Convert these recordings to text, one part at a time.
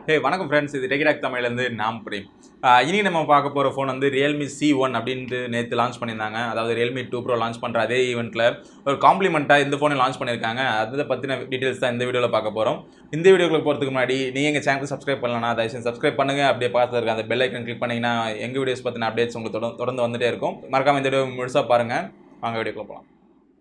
ஹே வணக்கம் ஃப்ரெண்ட்ஸ் இது டெகிடாக் தமிழ்லேருந்து நாம் பிரேம் ஆஹ் இனி நம்ம பார்க்க போகிற ஃபோன் வந்து ரியல்மி சி ஒன் அப்படின்ட்டு நேற்று லான்ச் பண்ணியிருந்தாங்க அதாவது ரியல்மி டூ ப்ரோ லான்ச் பண்ணுற அதே ஈவெண்ட்டில் ஒரு காம்ப்ளிமெண்ட்டாக இந்த ஃபோனை லான்ச் பண்ணியிருக்காங்க அதை பற்றின டீட்டெயில்ஸ் தான் இந்த வீடியோவில் பார்க்க போகிறோம் இந்த வீடியோக்குள்ள போகிறதுக்கு முன்னாடி நீங்கள் எங்கள் சேனலுக்கு சப்ஸ்கிரைப் பண்ணலன்னா தயவுசெய்து சப்ஸ்கிரைப் பண்ணுங்கள் அப்படியே பார்த்து இருக்க அந்த பெல் ஐக்கன் கிளிக் பண்ணிங்கன்னா எங்கள் வீடியோஸ் பற்றின அப்டேட்ஸ் உங்களுக்கு தொடர்ந்து தொடர்ந்து வந்துட்டே இருக்கும் மறக்காம இந்த வீடியோ முழுசாக பாருங்கள் வாங்க வீடியோக்குள்ள போகலாம்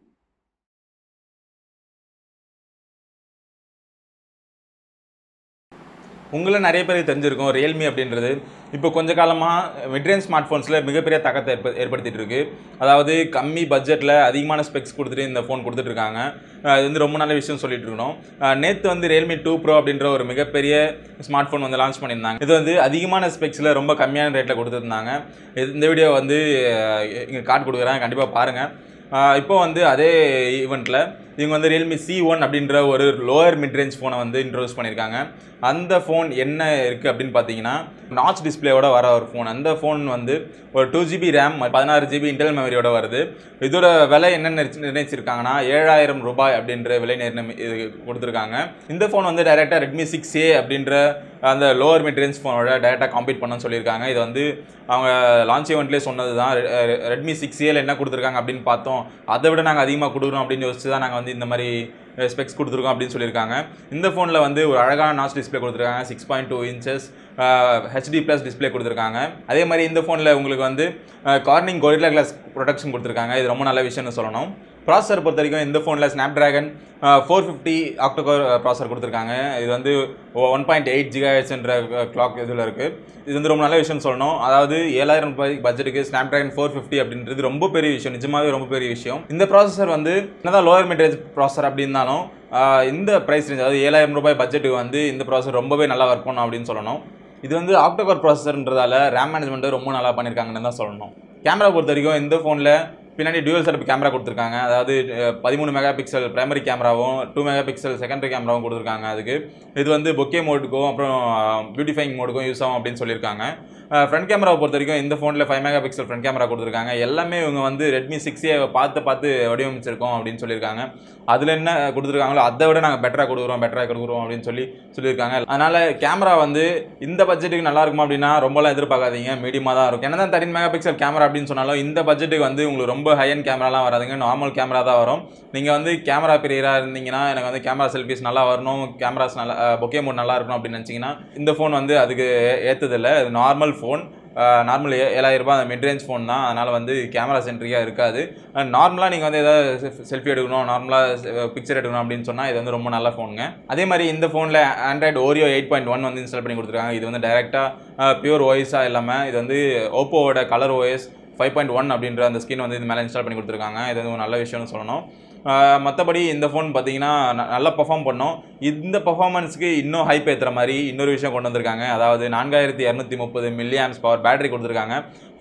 உங்களை நிறைய பேருக்கு தெரிஞ்சிருக்கும் ரியல்மி அப்படின்றது இப்போ கொஞ்ச காலமாக மிட்ரேஞ்ச் ஸ்மார்ட் ஃபோன்ஸில் மிகப்பெரிய தாக்கத்தை ஏற்ப ஏற்படுத்திட்டு இருக்கு அதாவது கம்மி பட்ஜெட்டில் அதிகமான ஸ்பெக்ஸ் கொடுத்துட்டு இந்த ஃபோன் கொடுத்துட்டு இருக்காங்க அஹ் இது வந்து ரொம்ப நல்ல விஷயம் சொல்லிட்டு இருக்கணும் நேற்று வந்து ரியல்மி டூ ப்ரோ அப்படின்ற ஒரு மிகப்பெரிய ஸ்மார்ட் ஃபோன் வந்து லான்ச் பண்ணியிருந்தாங்க இது வந்து அதிகமான ஸ்பெக்ஸில் ரொம்ப கம்மியான ரேட்டில் கொடுத்துருந்தாங்க இது- இந்த வீடியோ வந்து இங்கே கார்டு கொடுக்குறேன் கண்டிப்பாக பாருங்கள் இப்போ வந்து அதே ஈவெண்ட்டில் இவங்க வந்து ரியல்மி சி ஒன் அப்படின்ற ஒரு லோயர் மிட்ரேஞ்ச் ஃபோனை வந்து இன்ட்ரோடியூஸ் பண்ணியிருக்காங்க அந்த ஃபோன் என்ன இருக்குது அப்படின்னு பார்த்தீங்கன்னா நாச் டிஸ்பிளேயோட வர ஒரு ஃபோன் அந்த ஃபோன் வந்து ஒரு டூ ஜிபி ரேம் பதினாறு ஜிபி இன்டெல் மெமரியோட வருது இதோட விலை என்ன நிர்ணயிச்சு- நிர்ணயிச்சிருக்காங்கன்னா ஏழாயிரம் ரூபாய் அப்படின்ற விலை நிர்ணயம் இது கொடுத்துருக்காங்க இந்த ஃபோன் வந்து டைரெக்டாக ரெட்மி சிக்ஸ் ஏ அப்படின்ற அந்த லோவர் மிட்ரேஞ்ச் ஃபோனோட டைரெக்டாக காம்பீட் பண்ணணும்னு சொல்லியிருக்காங்க இது வந்து அவங்க லான்ச் ஈவெண்ட்லேயே சொன்னது தான் ரெட்மி சிக்ஸ் ஏல என்ன கொடுத்துருக்காங்க அப்படின்னு பார்த்தோம் அதை விட நாங்கள் அதிகமாக கொடுக்குறோம் அப்படின்னு யோசிச்சு தான் நாங்கள் வந்து இந்த மாதிரி ஸ்பெக்ஸ் கொடுத்துருக்கோம் அப்படின்னு சொல்லியிருக்காங்க இந்த ஃபோனில் வந்து ஒரு அழகான நாச் டிஸ்பிளே கொடுத்துருக்காங்க six point two inches HD plus display கொடுத்துருக்காங்க அதே மாதிரி இந்த ஃபோனில் உங்களுக்கு வந்து கார்னிங் கொரில்லா கிளாஸ் ப்ரொடக்ஷன் கொடுத்துருக்காங்க இது ரொம்ப நல்ல விஷயம்னு சொல்லணும் ப்ராசஸர் பொறுத்த வரைக்கும் இந்த ஃபோனில் Snapdragon four fifty octacore processor கொடுத்துருக்காங்க இது வந்து ஒன் பாயிண்ட் எயிட் ஜிகாஹெச்ன்ற கிளாக் இதில் இருக்குது இது வந்து ரொம்ப நல்ல விஷயம் சொல்லணும் அதாவது ஏழாயிரம் ரூபாய் பட்ஜெட்டுக்கு ஸ்னாப் ட்ராகன் ஃபோர் ஃபிஃப்டி அப்படின்றது ரொம்ப பெரிய விஷயம் நிஜமாவே ரொம்ப பெரிய விஷயம் இந்த ப்ராசஸர் வந்து என்னதான் லோயர் மிட்ரேஜ் ப்ராசஸர் அப்படின்னாலும் ஆஹ் இந்த ப்ரைஸ் ரேஞ்ச் அதாவது ஏழாயிரம் ரூபாய் பட்ஜெட்டுக்கு வந்து இந்த ப்ராசஸர் ரொம்பவே நல்லா ஒர்க் பண்ணும் அப்படின்னு சொல்லணும் இது வந்து ஆக்டோகோர் ப்ராசஸர்ன்றதால ரேம் மேனேஜ்மெண்ட்டு ரொம்ப நல்லா பண்ணியிருக்காங்கன்னு தான் சொல்லணும் கேமரா பொறுத்த வரைக்கும் இந்த ஃபோனில் பின்னாடி டியூவல் செட்டப் கேமரா கொடுத்துருக்காங்க அதாவது பதிமூணு மெகா பிக்சல் பிரைமரி கேமராவும் டூ மெகா பிக்சல் செகண்டரி கேமராவும் கொடுத்துருக்காங்க அதுக்கு இது வந்து பொக்கே மோடுக்கும் அப்புறம் பியூட்டிஃபைங் மோடுக்கும் யூஸ் ஆகும் அப்படின்னு சொல்லியிருக்காங்க ஃப்ரண்ட் கேமராவை பொறுத்த வரைக்கும் இந்த ஃபோனில் five megapixel front camera கொடுத்துருக்காங்க எல்லாமே இவங்க வந்து ரெட்மி சிக்ஸே பார்த்து பார்த்து வடிவமைச்சிருக்கோம் அப்படின்னு சொல்லியிருக்காங்க அதில் என்ன கொடுத்துருக்காங்களோ அதை விட நாங்கள் பெட்டராக கொடுக்குறோம் பெட்டராக கொடுக்குறோம் அப்படின்னு சொல்லி சொல்லியிருக்காங்க அதனால் கேமரா வந்து இந்த பட்ஜெட்டுக்கு நல்லா இருக்குமா அப்படின்னா ரொம்பலாம் எதிர்பார்க்காதீங்க மீடியமாக தான் இருக்கும் என்ன தான் தேர்ட்டின் மெகா பிக்சல் கேமரா அப்படின்னு சொன்னாலும் இந்த பட்ஜெட்டுக்கு வந்து உங்களுக்கு ரொம்ப ஹை அண்ட் கேமராலாம் வராதுங்க நார்மல் கேமரா தான் வரும் நீங்கள் வந்து கேமரா பிரியராக இருந்தீங்கன்னா எனக்கு வந்து கேமரா செல்ஃபிஸ் நல்லா வரணும் கேமராஸ் நல்லா பொக்கே மோட் நல்லா இருக்கணும் அப்படின்னு நினச்சிங்கன்னா இந்த ஃபோன் வந்து அதுக்கு ஏற்றதில்லை இது நார்மல் ஃபோன் நார்மல் ஏழாயிரம் ரூபாய் அந்த மிட்ரேஞ்ச் ஃபோன் தான் அதனால் வந்து கேமரா சென்ட்ரிக்காக இருக்காது நார்மலாக நீங்கள் வந்து ஏதாவது செல்ஃபி எடுக்கணும் நார்மலாக பிக்சர் எடுக்கணும் அப்படின்னு சொன்னால் இது வந்து ரொம்ப நல்ல ஃபோனுங்க அதே மாதிரி இந்த ஃபோனில் Android Oreo eight point one வந்து இன்ஸ்டால் பண்ணி கொடுத்துருக்காங்க இது வந்து டைரெக்டாக பியூர் ஓஎஸாக இல்லாமல் இது வந்து ஓப்போவோட colour OS five point one அப்படின்ற அந்த ஸ்கின் வந்து இது மேலே இன்ஸ்டால் பண்ணி கொடுத்துருக்காங்க இது வந்து ஒரு நல்ல விஷயம்னு சொல்லணும் மற்றபடி இந்த ஃபோன் பார்த்தீங்கன்னா ந- நல்லா பெர்ஃபார்ம் பண்ணோம் இந்த பெர்ஃபார்மன்ஸ்க்கு இன்னும் ஹைப் ஏற்றுற மாதிரி இன்னொரு விஷயம் கொண்டு வந்திருக்காங்க அதாவது நான்காயிரத்தி இரநூத்தி முப்பது மில்லி ஆம்ஸ் பவர் பேட்டரி கொடுத்துருக்காங்க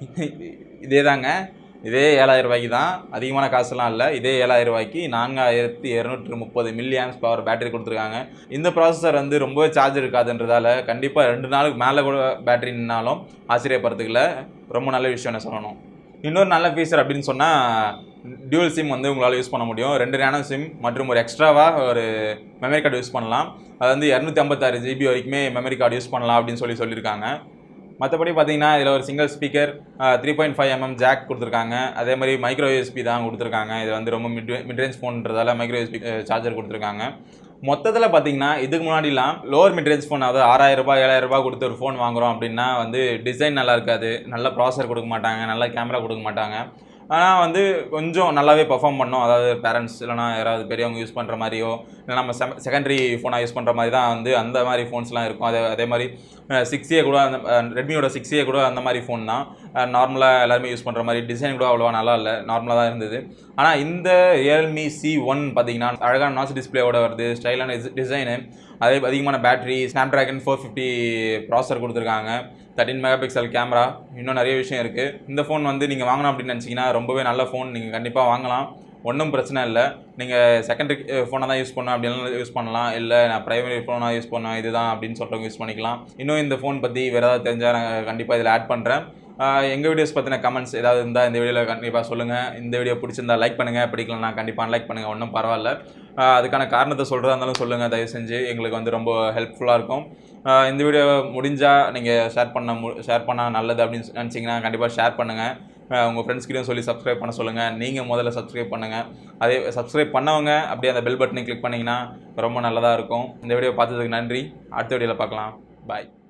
இதே தாங்க இதே ஏழாயிரம் ரூபாய்க்கு தான் அதிகமான காசுலாம் இல்லை இதே ஏழாயிரம் ரூபாய்க்கு நான்காயிரத்தி இரநூற்றி முப்பது மில்லி ஆம்ஸ் பவர் பேட்டரி கொடுத்துருக்காங்க இந்த ப்ராசஸர் வந்து ரொம்பவே சார்ஜ் இருக்காதுன்றதால கண்டிப்பாக ரெண்டு நாளுக்கு மேலே கூட பேட்டரி நின்னாலும் ஆச்சரியப்படுறதுக்குல ரொம்ப நல்ல விஷயம்னு சொல்லணும் இன்னொரு நல்ல ஃபீச்சர் அப்படின்னு சொன்னால் டியூவல் சிம் வந்து உங்களால் யூஸ் பண்ண முடியும் ரெண்டு ரேனோ சிம் மற்றும் ஒரு எக்ஸ்ட்ராவாக ஒரு மெமரி கார்டு யூஸ் பண்ணலாம் அது வந்து இரநூத்தி ஐம்பத்தாறு ஜிபி வரைக்குமே மெமரி கார்டு யூஸ் பண்ணலாம் அப்படின்னு சொல்லி சொல்லியிருக்காங்க மற்றபடி பார்த்தீங்கன்னா இதில் ஒரு single speaker three point five mm jack கொடுத்துருக்காங்க அதே மாதிரி மைக்ரோ யூஎஸ்பி தான் கொடுத்துருக்காங்க இது வந்து ரொம்ப மிட் மிட்ரேஞ்ச் ஃபோன்றதால மைக்ரோ யூஎஸ்பி சார்ஜர் கொடுத்துருக்காங்க மொத்தத்தில் பார்த்தீங்கன்னா இதுக்கு முன்னாடிலாம் லோவர் மிட்ரேஞ்ச் ஃபோன் அதாவது ஆறாயிரம் ரூபாய் ஏழாயிரம் ரூபாய் கொடுத்து ஒரு ஃபோன் வாங்குறோம் அப்படின்னா வந்து டிசைன் நல்லா இருக்காது நல்ல ப்ராசர் கொடுக்க மாட்டாங்க நல்ல கேமரா கொடுக்க மாட்டாங்க ஆனால் வந்து கொஞ்சம் நல்லாவே பெர்ஃபார்ம் பண்ணோம் அதாவது பேரண்ட்ஸ் இல்லைனா யாராவது பெரியவங்க யூஸ் பண்ணுற மாதிரியோ இல்லை நம்ம செகண்டரி ஃபோனாக யூஸ் பண்ணுற மாதிரி தான் வந்து அந்த மாதிரி ஃபோன்ஸ்லாம் இருக்கும் அதே அதே மாதிரி சிக்ஸ் ஏ கூட அந்த ரெட்மியோட சிக்ஸ் ஏ கூட அந்த மாதிரி ஃபோன் தான் நார்மலாக எல்லாருமே யூஸ் பண்ணுற மாதிரி டிசைன் கூட அவ்வளோவா நல்லா இல்லை நார்மலாக தான் இருந்தது ஆனால் இந்த ரியல்மி சி ஒன் பார்த்தீங்கன்னா அழகான நாச் டிஸ்பிளேவோட வருது ஸ்டைலான டிசைனு அதே அதிகமான battery Snapdragon four fifty processor கொடுத்துருக்காங்க தேர்ட்டின் மெகா பிக்சல் கேமரா இன்னும் நிறைய விஷயம் இருக்குது இந்த ஃபோன் வந்து நீங்கள் வாங்கணும் அப்படின்னு நினச்சிங்கன்னா ரொம்பவே நல்ல ஃபோன் நீங்கள் கண்டிப்பாக வாங்கலாம் ஒன்றும் பிரச்சனை இல்லை நீங்கள் செகண்டரி ஃபோனை தான் யூஸ் பண்ணணும் அப்படின்னாலும் யூஸ் பண்ணலாம் இல்லை நான் ப்ரைமரி ஃபோனாக யூஸ் பண்ணேன் இதுதான் அப்படின்னு சொல்கிறவங்க யூஸ் பண்ணிக்கலாம் இன்னும் இந்த ஃபோன் பற்றி வேறு ஏதாவது தெரிஞ்சால் நான் கண்டிப்பாக இதில் ஆட் பண்ணுறேன் எங்கள் வீடியோஸ் பற்றின கமெண்ட்ஸ் ஏதாவது இருந்தால் இந்த வீடியோவில் கண்டிப்பாக சொல்லுங்கள் இந்த வீடியோ பிடிச்சிருந்தா லைக் பண்ணுங்கள் பிடிக்கலனா கண்டிப்பாக லைக் பண்ணுங்கள் ஒன்றும் பரவாயில்ல ஆஹ் அதுக்கான காரணத்தை சொல்கிறதா இருந்தாலும் சொல்லுங்கள் தயவு செஞ்சு எங்களுக்கு வந்து ரொம்ப ஹெல்ப்ஃபுல்லாக இருக்கும் ஆஹ் இந்த வீடியோ முடிஞ்சால் நீங்கள் ஷேர் பண்ண மு ஷேர் பண்ணால் நல்லது அப்படின்னு நினச்சிங்கன்னா கண்டிப்பாக ஷேர் பண்ணுங்கள் உங்கள் ஃப்ரெண்ட்ஸ்கிட்டையும் சொல்லி சப்ஸ்கிரைப் பண்ண சொல்லுங்கள் நீங்கள் முதல்ல சப்ஸ்கிரைப் பண்ணுங்கள் அதே சப்ஸ்கிரைப் பண்ணவங்க அப்படியே அந்த பெல் பட்டனை கிளிக் பண்ணிங்கன்னா ரொம்ப நல்லதாக இருக்கும் இந்த வீடியோ பார்த்ததுக்கு நன்றி அடுத்த வீடியோவில் பார்க்கலாம் பாய்